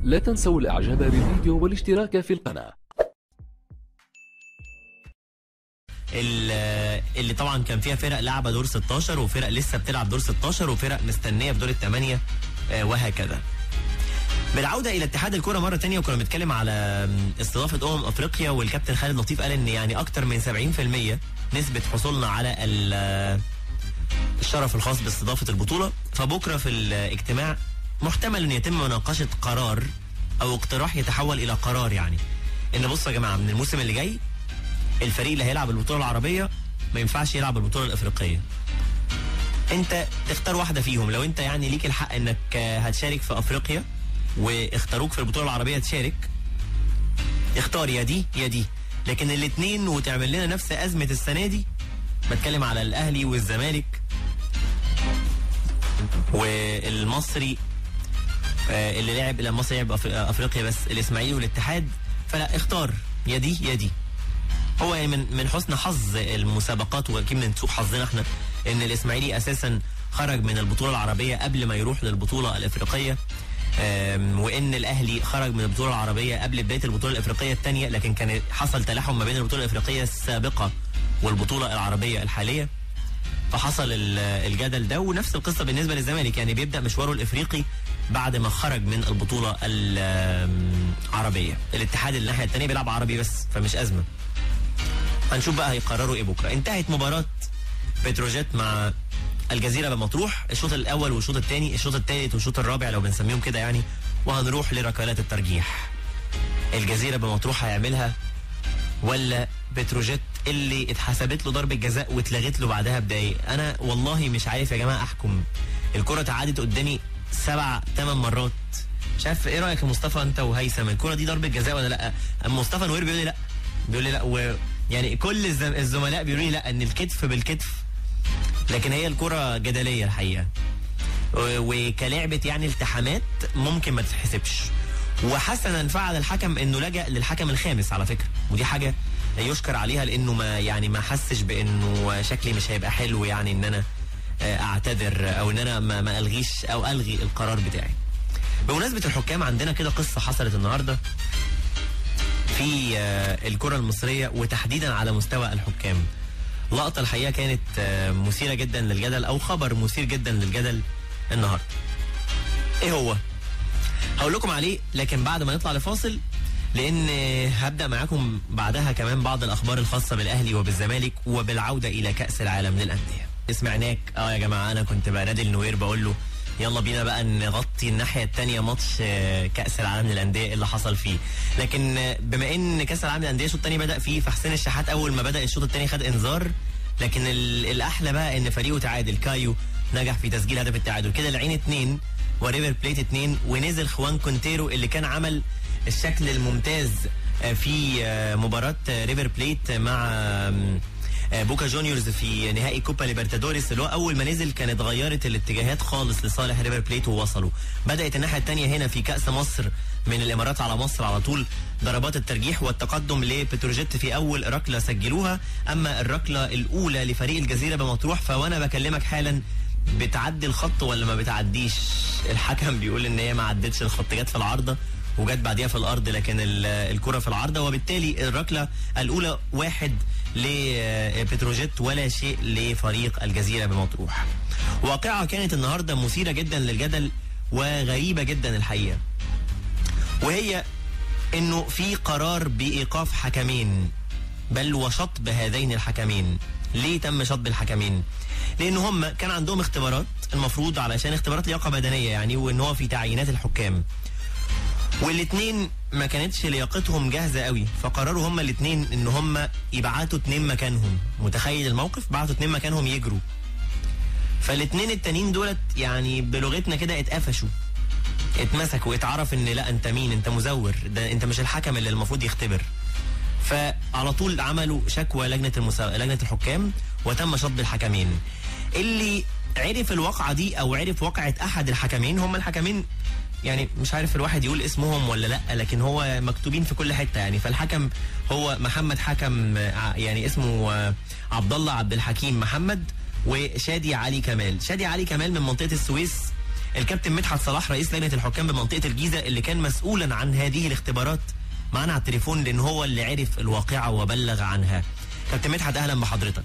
لا تنسوا الاعجاب بالفيديو والاشتراك في القناة ال- اللي طبعا كان فيها فرق لعبه دور 16 وفرق لسه بتلعب دور 16 وفرق مستنيه في دور الثمانيه آه، وهكذا. بالعوده الى اتحاد الكره مره تانية وكنا بنتكلم على آم، استضافه امم افريقيا والكابتن خالد لطيف قال ان يعني اكتر من 70% نسبه حصولنا على ال- آه، الشرف الخاص باستضافه البطوله فبكره في الاجتماع محتمل ان يتم مناقشه قرار او اقتراح يتحول الى قرار يعني ان بصوا يا جماعه من الموسم اللي جاي الفريق اللي هيلعب البطوله العربيه ما ينفعش يلعب البطوله الافريقيه انت تختار واحده فيهم لو انت يعني ليك الحق انك آه، هتشارك في افريقيا واختاروك في البطوله العربيه تشارك اختار يا دي يا دي لكن الاثنين وتعمل لنا نفس ازمه السنه دي بتكلم على الاهلي والزمالك والمصري آه، اللي لعب لا المصري لعب أف- افريقيا بس الاسماعيلي والاتحاد فلا اختار يا دي يا دي هو يعني من من حسن حظ المسابقات واكيد من سوء حظنا احنا ان الاسماعيلي اساسا خرج من البطوله العربيه قبل ما يروح للبطوله الافريقيه آم، وان الاهلي خرج من البطوله العربيه قبل بدايه البطوله الافريقيه الثانيه لكن كان حصل تلاحم ما بين البطوله الافريقيه السابقه والبطوله العربيه الحاليه فحصل ال- الجدل ده ونفس القصه بالنسبه للزمالك يعني بيبدا مشواره الافريقي بعد ما خرج من البطوله العربيه الاتحاد الناحيه الثانيه بيلعب عربي بس فمش ازمه هنشوف بقى هيقرروا ايه بكره انتهت مباراه بتروجيت مع الجزيره بمطروح الشوط الاول والشوط الثاني الشوط الثالث والشوط الرابع لو بنسميهم كده يعني وهنروح لركلات الترجيح الجزيره بمطروح هيعملها ولا بتروجيت اللي اتحسبت له ضربه جزاء واتلغت له بعدها بدقايق انا والله مش عارف يا جماعه احكم الكره اتعادت قدامي سبع ثمان مرات مش عارف ايه رايك يا مصطفى انت وهيثم الكره دي ضربه جزاء ولا لا أما مصطفى نوير بيقول لي لا بيقول لي لا و يعني كل الزم... الزملاء بيقولوا لي لا ان الكتف بالكتف لكن هي الكره جدليه الحقيقه و- وكلعبه يعني التحامات ممكن ما تتحسبش وحسنا فعل الحكم انه لجا للحكم الخامس على فكره ودي حاجه يشكر عليها لانه ما يعني ما حسش بانه شكلي مش هيبقى حلو يعني ان انا آه، اعتذر او ان انا ما, ما الغيش او الغي القرار بتاعي بمناسبه الحكام عندنا كده قصه حصلت النهارده في آه، الكره المصريه وتحديدا على مستوى الحكام لقطه الحقيقه كانت آه، مثيره جدا للجدل او خبر مثير جدا للجدل النهارده ايه هو هقول لكم عليه لكن بعد ما نطلع لفاصل لان هبدا معاكم بعدها كمان بعض الاخبار الخاصه بالاهلي وبالزمالك وبالعوده الى كاس العالم للانديه سمعناك اه يا جماعه انا كنت بنادي النوير بقول له يلا بينا بقى نغطي الناحيه الثانيه ماتش آه، كاس العالم للانديه اللي حصل فيه لكن آه، بما ان كاس العالم للانديه الشوط الثاني بدا فيه فحسين الشحات اول ما بدا الشوط الثاني خد انذار لكن ال- الاحلى بقى ان فريقه تعادل كايو نجح في تسجيل هدف التعادل كده العين اتنين وريفر بليت اتنين ونزل خوان كونتيرو اللي كان عمل الشكل الممتاز آه، في آه، مباراة آه، ريفر بليت مع آم، آه، بوكا جونيورز في نهائي كوبا ليبرتادوريس اللي هو اول ما نزل كانت اتغيرت الاتجاهات خالص لصالح ريفر بليت ووصلوا بدات الناحيه الثانيه هنا في كاس مصر من الامارات على مصر على طول ضربات الترجيح والتقدم لبتروجيت في اول ركله سجلوها اما الركله الاولى لفريق الجزيره بمطروح فوانا بكلمك حالا بتعدي الخط ولا ما بتعديش الحكم بيقول ان هي ما عدتش الخط جت في العارضه وجت بعديها في الارض لكن ال- الكره في العارضه وبالتالي الركله الاولى واحد لبتروجيت ولا شيء لفريق الجزيره بمطروح. واقعه كانت النهارده مثيره جدا للجدل وغريبه جدا الحقيقه. وهي انه في قرار بايقاف حكمين بل وشطب هذين الحكمين ليه تم شطب الحكمين لان هم كان عندهم اختبارات المفروض علشان اختبارات لياقه بدنيه يعني وان هو في تعيينات الحكام والاثنين ما كانتش لياقتهم جاهزه قوي فقرروا هما الاثنين ان هما يبعتوا اتنين مكانهم متخيل الموقف بعتوا اتنين مكانهم يجروا فالاثنين التانيين دولت يعني بلغتنا كده اتقفشوا اتمسكوا اتعرف ان لا انت مين انت مزور ده انت مش الحكم اللي المفروض يختبر فعلى طول عملوا شكوى لجنه المسا... لجنه الحكام وتم شطب الحكمين اللي عرف الواقعه دي او عرف واقعه احد الحكمين هم الحكمين يعني مش عارف الواحد يقول اسمهم ولا لا لكن هو مكتوبين في كل حته يعني فالحكم هو محمد حكم آه، يعني اسمه آه، عبد الله عبد الحكيم محمد وشادي علي كمال شادي علي كمال من منطقه السويس الكابتن مدحت صلاح رئيس لجنه الحكام بمنطقه الجيزه اللي كان مسؤولا عن هذه الاختبارات معانا على التليفون لان هو اللي عرف الواقعه وبلغ عنها كابتن مدحت اهلا بحضرتك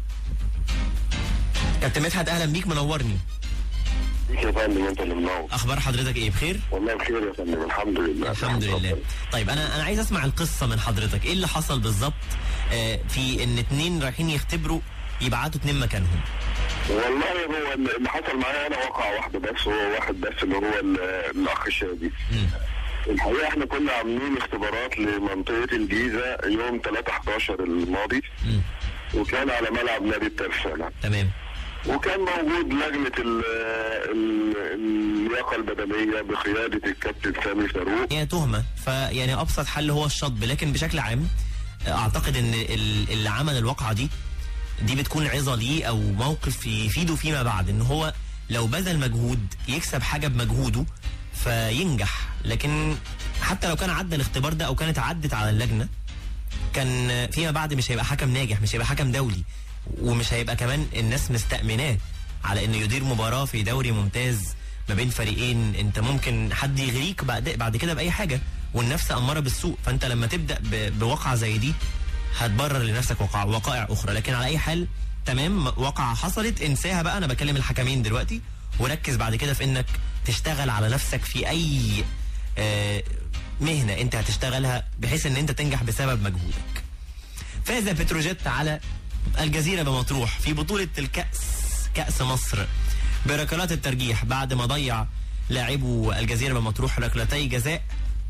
كابتن مدحت اهلا بيك منورني بيك يا فندم انت اللي منور اخبار حضرتك ايه بخير والله بخير يا فندم الحمد لله الحمد لله طيب انا انا عايز اسمع القصه من حضرتك ايه اللي حصل بالظبط آه، في ان اتنين رايحين يختبروا يبعتوا اتنين مكانهم والله هو اللي حصل معايا انا واقعة واحدة بس هو واحد بس اللي هو ال- الاخ شادي مم. الحقيقة احنا كنا عاملين اختبارات لمنطقة الجيزة يوم 3 11 الماضي مم. وكان على ملعب نادي الترسانة تمام وكان موجود لجنة ال- ال- اللياقة البدنية بقيادة الكابتن سامي فاروق هي تهمه فيعني ابسط حل هو الشطب لكن بشكل عام آه، اعتقد ان ال- اللي عمل الواقعه دي دي بتكون عظه ليه او موقف يفيده فيما بعد ان هو لو بذل مجهود يكسب حاجه بمجهوده فينجح لكن حتى لو كان عدى الاختبار ده او كانت عدت على اللجنه كان فيما بعد مش هيبقى حكم ناجح مش هيبقى حكم دولي ومش هيبقى كمان الناس مستأمناه على انه يدير مباراة في دوري ممتاز ما بين فريقين انت ممكن حد يغريك بعد بعد كده بأي حاجة والنفس أمارة بالسوء فانت لما تبدأ ب- بواقعة زي دي هتبرر لنفسك وقائع, وقائع أخرى لكن على أي حال تمام واقعة حصلت انساها بقى أنا بكلم الحكمين دلوقتي وركز بعد كده في انك تشتغل على نفسك في أي آه، مهنة انت هتشتغلها بحيث ان انت تنجح بسبب مجهودك فاز بتروجيت على الجزيرة بمطروح في بطولة الكأس كأس مصر بركلات الترجيح بعد ما ضيع لاعبو الجزيرة بمطروح ركلتي جزاء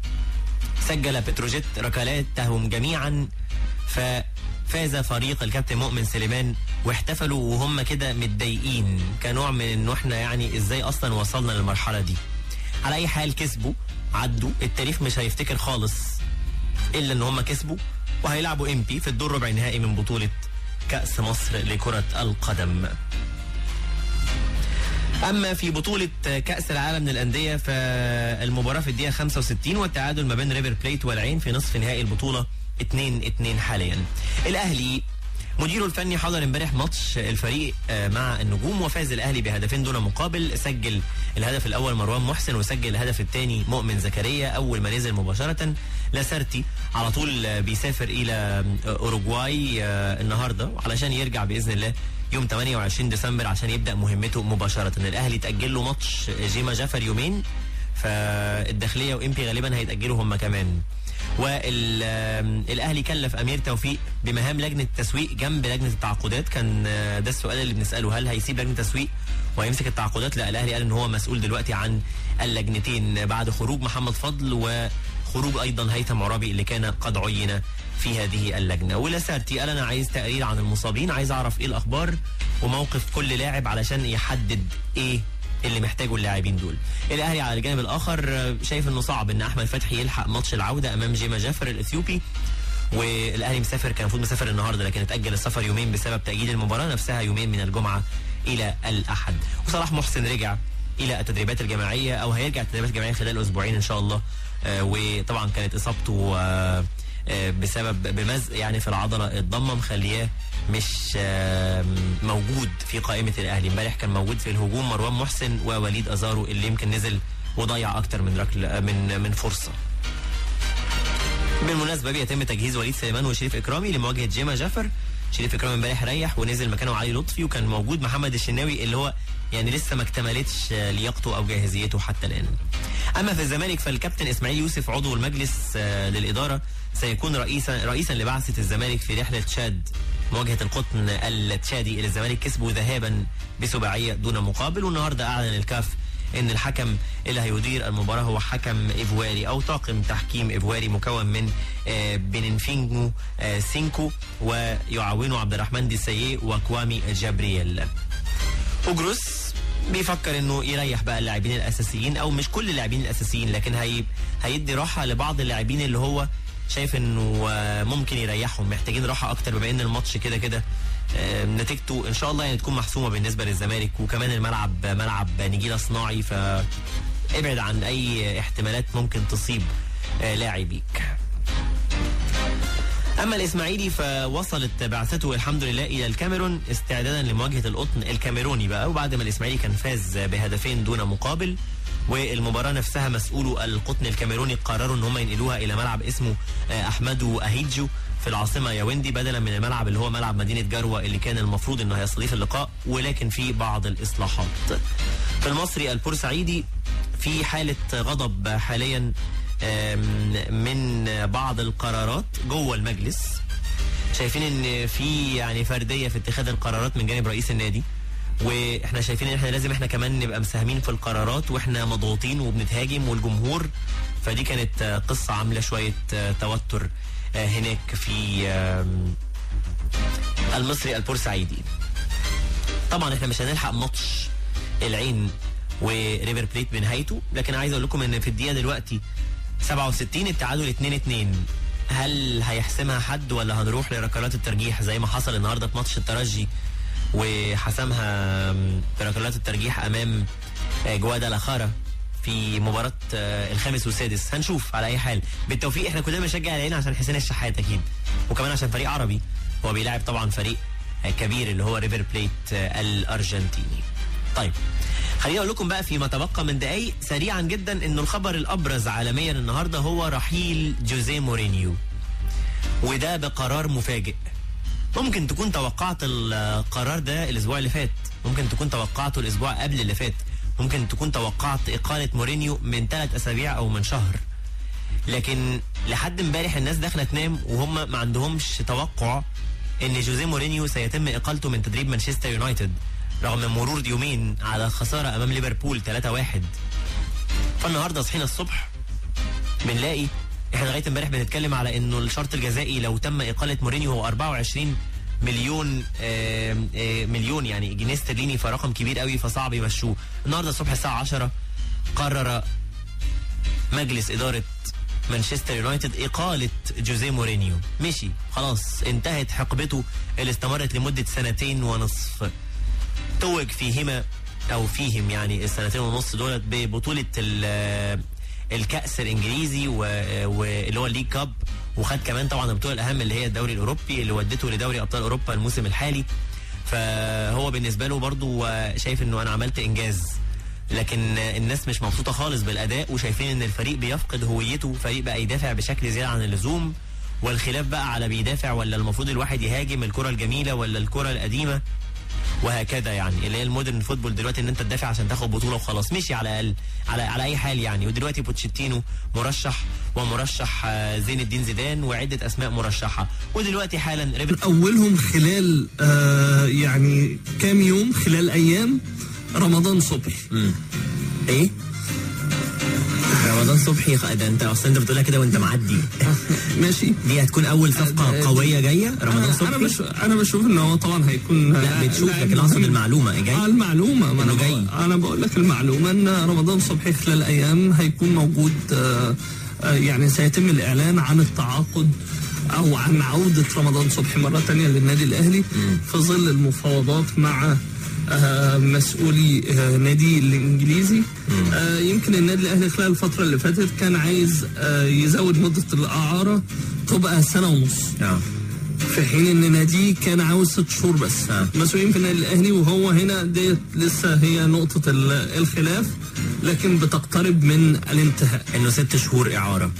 سجل بتروجيت ركلاتهم جميعا ففاز فريق الكابتن مؤمن سليمان واحتفلوا وهم كده متضايقين كنوع من انه احنا يعني ازاي اصلا وصلنا للمرحلة دي على اي حال كسبوا عدوا التاريخ مش هيفتكر خالص الا ان هم كسبوا وهيلعبوا ام بي في الدور ربع النهائي من بطوله كاس مصر لكره القدم اما في بطوله كاس العالم للانديه فالمباراه في الدقيقه 65 والتعادل ما بين ريفر بليت والعين في نصف نهائي البطوله 2 2 حاليا الاهلي مديره الفني حضر امبارح ماتش الفريق آه، مع النجوم وفاز الاهلي بهدفين دون مقابل سجل الهدف الاول مروان محسن وسجل الهدف الثاني مؤمن زكريا اول ما نزل مباشره لاسارتي على طول آه، بيسافر الى آه، اوروجواي آه، النهارده علشان يرجع باذن الله يوم 28 ديسمبر عشان يبدا مهمته مباشره الاهلي تاجل له ماتش جيما جافر يومين فالداخليه وامبي غالبا هيتاجلوا هم كمان والاهلي كلف امير توفيق بمهام لجنه التسويق جنب لجنه التعاقدات كان آه، ده السؤال اللي بنساله هل هيسيب لجنه التسويق وهيمسك التعاقدات لا الاهلي قال ان هو مسؤول دلوقتي عن اللجنتين بعد خروج محمد فضل وخروج ايضا هيثم عرابي اللي كان قد عين في هذه اللجنه ولاسارتي قال انا عايز تقرير عن المصابين عايز اعرف ايه الاخبار وموقف كل لاعب علشان يحدد ايه اللي محتاجه اللاعبين دول الاهلي على الجانب الاخر آه، شايف انه صعب ان احمد فتحي يلحق ماتش العوده امام جيما جافر الاثيوبي والاهلي مسافر كان المفروض مسافر النهارده لكن اتاجل السفر يومين بسبب تاجيل المباراه نفسها يومين من الجمعه الى الاحد وصلاح محسن رجع الى التدريبات الجماعيه او هيرجع التدريبات الجماعيه خلال اسبوعين ان شاء الله آه، وطبعا كانت اصابته آه، آه، بسبب بمزق يعني في العضله الضمه مخلياه مش آه، موجود في قائمه الاهلي امبارح كان موجود في الهجوم مروان محسن ووليد ازارو اللي يمكن نزل وضيع اكتر من ركله من من فرصه بالمناسبه بيتم تجهيز وليد سليمان وشريف اكرامي لمواجهه جيما جافر شريف اكرامي امبارح ريح ونزل مكانه علي لطفي وكان موجود محمد الشناوي اللي هو يعني لسه ما اكتملتش آه، لياقته او جاهزيته حتى الان اما في الزمالك فالكابتن اسماعيل يوسف عضو المجلس آه، للاداره سيكون رئيسا رئيسا لبعثه الزمالك في رحله تشاد مواجهه القطن التشادي اللي الزمالك كسبه ذهابا بسباعيه دون مقابل والنهارده اعلن الكاف ان الحكم اللي هيدير المباراه هو حكم ايفواري او طاقم تحكيم ايفواري مكون من آه، بننفينجو آه، سينكو ويعاونه عبد الرحمن ديساييه وكوامي جابرييل اوجروس بيفكر انه يريح بقى اللاعبين الاساسيين او مش كل اللاعبين الاساسيين لكن هي هيدي راحه لبعض اللاعبين اللي هو شايف انه آه، ممكن يريحهم محتاجين راحه اكتر بما ان الماتش كده كده آه، نتيجته ان شاء الله يعني تكون محسومه بالنسبه للزمالك وكمان الملعب ملعب نجيله صناعي فابعد عن اي احتمالات ممكن تصيب آه، لاعبيك اما الاسماعيلي فوصلت بعثته الحمد لله الى الكاميرون استعدادا لمواجهه القطن الكاميروني بقى وبعد ما الاسماعيلي كان فاز بهدفين دون مقابل والمباراه نفسها مسؤولو القطن الكاميروني قرروا ان هم ينقلوها الى ملعب اسمه آه، احمدو اهيجو في العاصمه ياوندي بدلا من الملعب اللي هو ملعب مدينه جروه اللي كان المفروض انه هيستضيف اللقاء ولكن في بعض الاصلاحات. في المصري البورسعيدي في حاله غضب حاليا آم، من بعض القرارات جوه المجلس شايفين ان في يعني فرديه في اتخاذ القرارات من جانب رئيس النادي واحنا شايفين ان احنا لازم احنا كمان نبقى مساهمين في القرارات واحنا مضغوطين وبنتهاجم والجمهور فدي كانت آه، قصه عامله شويه آه، توتر آه، هناك في آم، المصري البورسعيدي طبعا احنا مش هنلحق ماتش العين وريفر بليت بنهايته لكن عايز اقول لكم ان في الدقيقه دلوقتي 67 التعادل 2 2 هل هيحسمها حد ولا هنروح لركلات الترجيح زي ما حصل النهارده في ماتش الترجي وحسمها بركلات الترجيح امام آه، جوادا لاخارا في مباراة آه، الخامس والسادس هنشوف على أي حال بالتوفيق احنا كلنا بنشجع العين عشان حسين الشحات أكيد وكمان عشان فريق عربي هو بيلاعب طبعا فريق آه، كبير اللي هو ريفر بليت آه، الأرجنتيني طيب خليني اقول لكم بقى فيما تبقى من دقايق سريعا جدا انه الخبر الابرز عالميا النهارده هو رحيل جوزيه مورينيو وده بقرار مفاجئ ممكن تكون توقعت القرار ده الاسبوع اللي فات ممكن تكون توقعته الاسبوع قبل اللي فات ممكن تكون توقعت اقاله مورينيو من ثلاث اسابيع او من شهر لكن لحد امبارح الناس داخله تنام وهم ما عندهمش توقع ان جوزيه مورينيو سيتم اقالته من تدريب مانشستر يونايتد رغم مرور يومين على الخساره امام ليفربول 3-1 فالنهارده صحينا الصبح بنلاقي احنا لغايه امبارح بنتكلم على انه الشرط الجزائي لو تم اقاله مورينيو هو 24 مليون آم، آم، مليون يعني جنيه استرليني فرقم كبير قوي فصعب يمشوه النهارده الصبح الساعه 10 قرر مجلس اداره مانشستر يونايتد اقاله جوزيه مورينيو مشي خلاص انتهت حقبته اللي استمرت لمده سنتين ونصف توج فيهما او فيهم يعني السنتين ونص دولت ببطوله ال- الكاس الانجليزي و- واللي هو الليج كاب وخد كمان طبعا البطوله الاهم اللي هي الدوري الاوروبي اللي ودته لدوري ابطال اوروبا الموسم الحالي فهو بالنسبه له برضو شايف انه انا عملت انجاز لكن الناس مش مبسوطه خالص بالاداء وشايفين ان الفريق بيفقد هويته فريق بقى يدافع بشكل زياده عن اللزوم والخلاف بقى على بيدافع ولا المفروض الواحد يهاجم الكره الجميله ولا الكره القديمه وهكذا يعني اللي هي المودرن فوتبول دلوقتي ان انت تدافع عشان تاخد بطوله وخلاص مشي على الاقل على على اي حال يعني ودلوقتي بوتشيتينو مرشح ومرشح آه، زين الدين زيدان وعده اسماء مرشحه ودلوقتي حالا ريفر اولهم خلال آه يعني كام يوم خلال ايام رمضان صبحي ايه رمضان صبحي ده انت اصلا انت بتقولها كده وانت معدي ماشي دي هتكون اول صفقه قويه جايه رمضان انا انا صبحي بش انا بشوف ان هو طبعا هيكون لا بتشوف لكن اقصد المعلومه آه جاي المعلومة ما أنا, إنه جاي. بقول أنا بقول لك المعلومة إن رمضان صبحي خلال أيام هيكون موجود آه آه يعني سيتم الإعلان عن التعاقد أو عن عودة رمضان صبحي مرة تانية للنادي الأهلي في ظل المفاوضات مع آه مسؤولي آه نادي الإنجليزي آه يمكن النادي الأهلي خلال الفترة اللي فاتت كان عايز آه يزود مدة الإعارة تبقى سنة ونص اه في حين ان ناديه كان عاوز ست شهور بس آه. مسؤولين في النادي الاهلي وهو هنا ديت لسه هي نقطه ال- الخلاف لكن بتقترب من الانتهاء انه ست شهور اعاره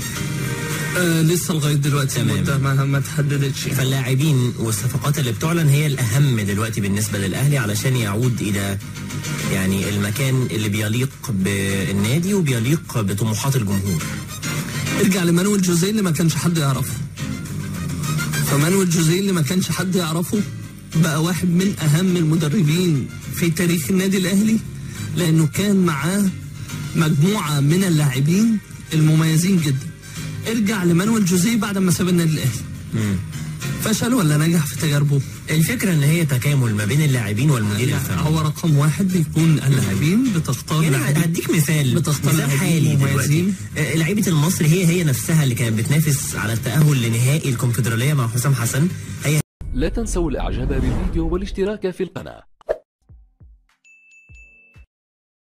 آه لسه لغايه دلوقتي تمام. المده ما ما تحددتش يعني. فاللاعبين والصفقات اللي بتعلن هي الاهم دلوقتي بالنسبه للاهلي علشان يعود الى يعني المكان اللي بيليق بالنادي وبيليق بطموحات الجمهور ارجع لمانويل جوزيه اللي ما كانش حد يعرفه فمانويل جوزيه اللي ما كانش حد يعرفه بقى واحد من اهم المدربين في تاريخ النادي الاهلي لانه كان معاه مجموعه من اللاعبين المميزين جدا ارجع لمانويل جوزيه بعد ما ساب النادي الاهلي فشل ولا نجح في تجاربه الفكره ان هي تكامل ما بين اللاعبين والمدير لا، الفني هو رقم واحد بيكون اللاعبين بتختار يعني لاعبين هديك مثال بتختار مثال لاعبين حالي دلوقتي مميزين. آه، لعيبه المصري هي هي نفسها اللي كانت بتنافس على التاهل لنهائي الكونفدراليه مع حسام حسن هي لا تنسوا الاعجاب بالفيديو والاشتراك في القناة